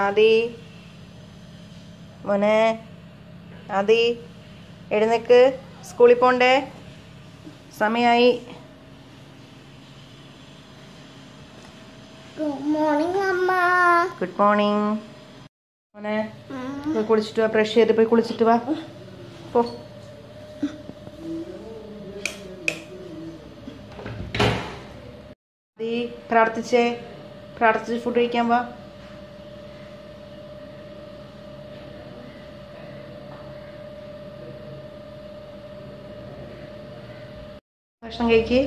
ആദി മോനെ ആദി എഴുന്നേക്ക് സ്കൂളിൽ പോണ്ടേ സമയമായി ഗുഡ് മോർണിംഗ് അമ്മ ഗുഡ് മോർണിംഗ് മോനെ പോയി കുളിച്ചിട്ട് വാ ബ്രഷ് ചെയ്ത് പോയി കുളിച്ചിട്ട് വാ പോ ആദി പ്രാർത്ഥിച്ചേ പ്രാർത്ഥിച്ച് ഫുഡ് കഴിക്കാൻ വാ ഭക്ഷണം കഴിക്കേ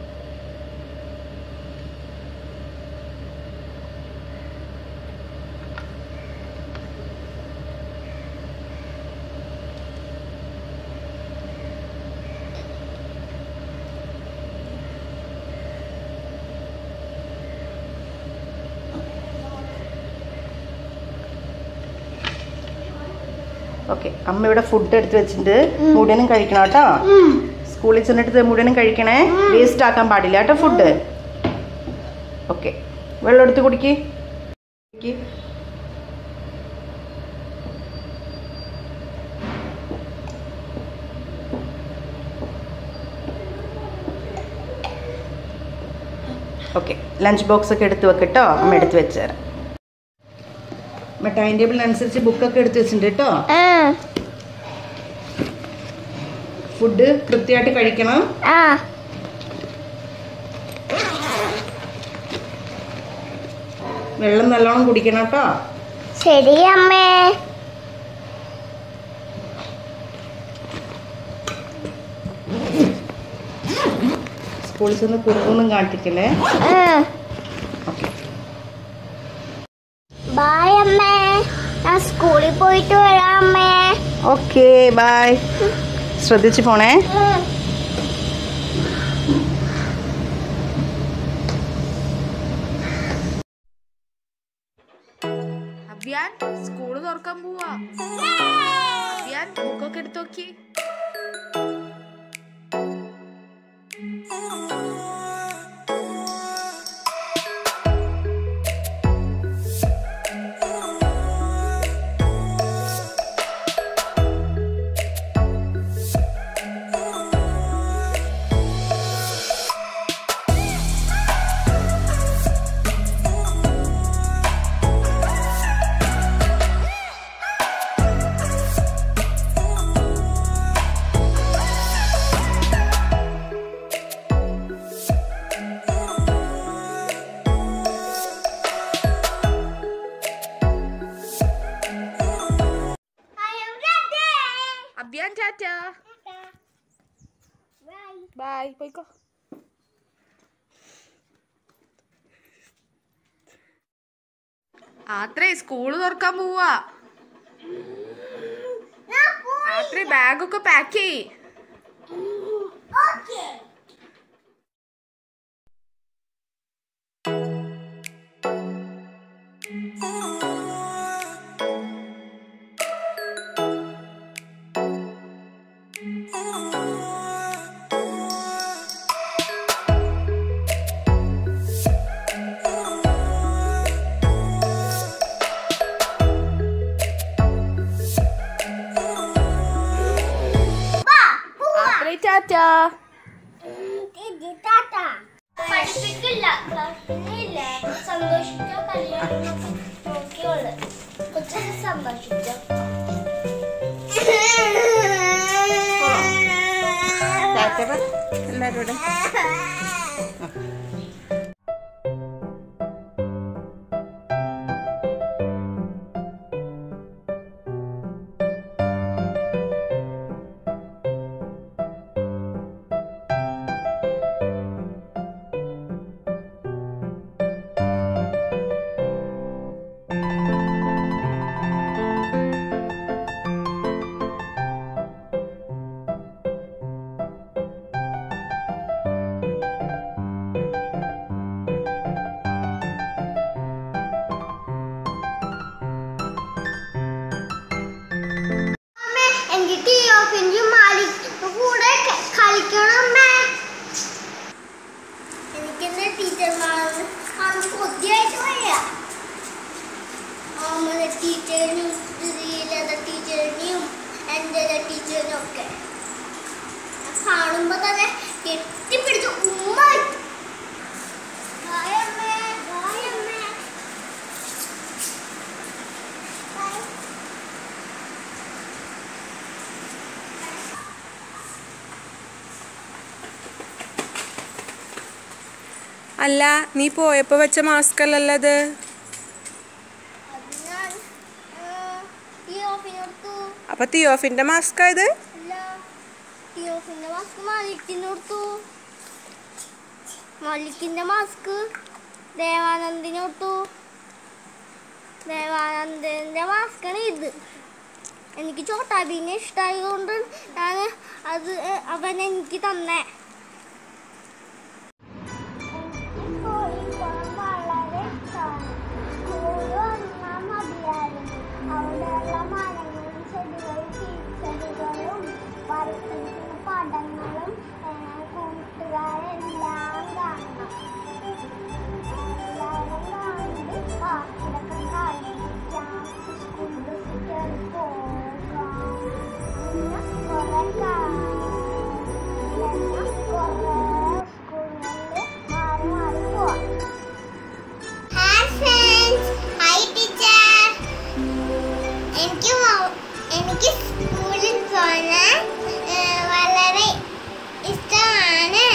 ഓക്കെ അമ്മ ഇവിടെ ഫുഡ് എടുത്ത് വെച്ചിട്ടുണ്ട് മുഴുവനും കഴിക്കണം കേട്ടോ സ്കൂളിൽ ചെന്നിട്ട് ഇത് മുഴുവനും കഴിക്കണേ വേസ്റ്റ് ആക്കാൻ പാടില്ല കേട്ടോ ഫുഡ് ഓക്കെ വെള്ളം എടുത്ത് കുടിക്ക് കുടിക്ക്. ഓക്കെ ലഞ്ച് ബോക്സ് ഒക്കെ എടുത്ത് വെക്കട്ടോ അമ്മ എടുത്ത് വെച്ച് തരാം അമ്മ ടൈം ടേബിളിനനുസരിച്ച് ബുക്കൊക്കെ എടുത്ത് വെച്ചിട്ടുണ്ട് കേട്ടോ ആ ഫുഡ് കൃത്യമായിട്ട് കഴിക്കണം ആ വെള്ളം നല്ലോണം കുടിക്കണം കേട്ടോ ശരി അമ്മേ സ്കൂളിൽ ചെന്ന് കുറുക്കൊന്നും കാട്ടിക്കല്ലേ ആ ഓക്കെ ബായ് അമ്മേ ഞാൻ സ്കൂളിൽ പോയിട്ട് വരാം അമ്മേ ഓക്കെ ബൈ ശ്രദ്ധിച്ച് പോണേ ഉം. അഭിയാൻ സ്കൂള് തുറക്കാൻ പോവാ അഭിയാൻ ബുക്കൊക്കെ എടുത്ത് നോക്കി അഭിയാൻ ടാറ്റ ബൈ പോയിക്കോ ആത്രേ സ്കൂള് തുറക്കാൻ പോവാ ആത്രേ ബാഗൊക്കെ പാക്ക് ചെയ്യ് ആത്രേ ടാറ്റ പഠിപ്പിക്കില്ല ക്ലാസ്സിലില്ല സന്തോഷിച്ചോ കല്യാണം നോക്കിയോള് കൊച്ചൊക്കെ സന്തോഷിച്ചോ എല്ലാവരും ഇവിടെ ടീച്ചറിനും ശ്രീലത ടീച്ചറിനെയും അഞ്ജല ടീച്ചറിനും ഒക്കെ കാണുമ്പോ തന്നെ കെട്ടിപ്പിടിച്ച് ഉമ്മ വയ്ക്കും. Bye, അമ്മേ. Bye, അമ്മേ. Bye. അല്ല നീ പോയപ്പോ വെച്ച മാസ്ക് അല്ലല്ലോ അത് അത് ഞാൻ ഈ ഓഫിനടുത്തു അപ്പൊ തിയോഫിന്റെ മാസ്ക് ആയത് അല്ല ഈ ഓഫിന്റെ മാസ്ക് മാലിക്കിന് കൊടുത്തു മാലിക്കിന്റെ മാസ്ക് ദേവാനന്ദിന് കൊടുത്തു ദേവാനന്ദന്റെ മാസ്കാണ് ഇത് എനിക്ക് ചോട്ടാബീനെ ഇഷ്ടമായതുകൊണ്ട് ഞാൻ അത് അവൻ എനിക്ക് തന്നേ വളരെ ഇഷ്ടമാണ് സ്കൂളിൽ വന്നാൽ മതിയായിരുന്നു അവിടെയുള്ള മരങ്ങളും ചെടികളും ചീച്ചെടികളും വരച്ചിരിക്കുന്ന പടങ്ങളും കൂട്ടുകാരെല്ലാം കാണണം എല്ലാവരും കണ്ട് പാർക്കിലൊക്കെ കളിക്കാം സ്കൂൾ ബസ്സിൽ പോകാം പിന്നെ കുറെ കാര്യം കുറെ സ്കൂളുകളിൽ മാറി മാറി പോവാം ഹായ് ഫ്രണ്ട്സ് ഹായ് ടീച്ചർ എനിക്ക് മോ- എനിക്ക് സ്കൂളിൽ പോകാൻ വളരെ ഇഷ്ടമാണ്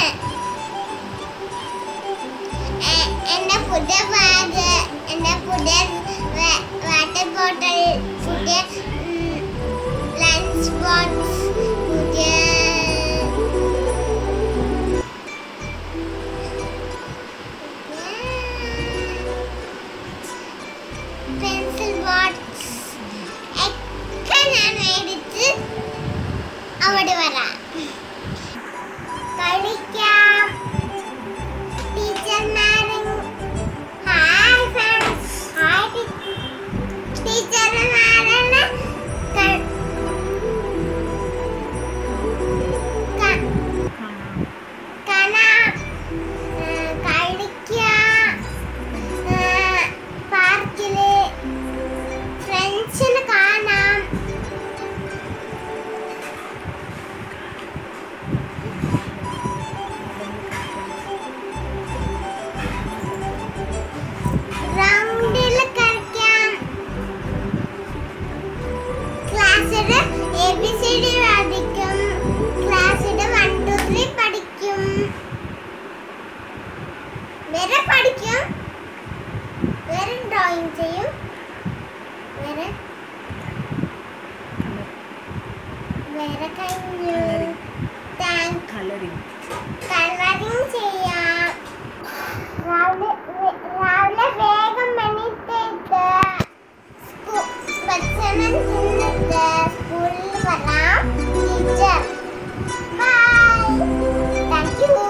എ- എൻ്റെ പുതിയ ബാഗ് എൻ്റെ പുതിയ വ- വാട്ടർ ബോട്ടിൽ പുതിയ ലഞ്ച് ബോക്സ് പുതിയ പെൻസിൽ ബോക്സ് ഒക്കെ ഞാൻ മേടിച്ച് അവിടെ വരാം കളിക്കാം ടീച്ചർമാരും ഹായ് ഫ്രണ്ട്സ് ഹായ് ടീച്ചർമാരാണ് ക- ക- കാണാം ഏ, കളിക്കാം ഏ, പാർക്കില് ഫ്രണ്ട്സിന് കാണാം റൗണ്ടിൽ കളിക്കാം ക്ലാസ്സിൽ എ ബി സി ഡി പഠിക്കും ക്ലാസ്സിൽ വൺ ടു ത്രീ പഠിക്കും വേറെ പഠിക്കും വേറെ ഡ്രോയിങ് ചെയ്യും വേറെ വേറെ കഴിഞ്ഞു താങ്ക് കളറിങ് കളറിങ് ചെയ്യാം രാവിലെ വേ- രാവിലെ വേഗം എണീറ്റിട്ട് സ്കൂ- ഭക്ഷണം തിന്നിട്ട് സ്കൂളിൽ വരാം ടീച്ചർ ബൈ താങ്ക് യു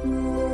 ആ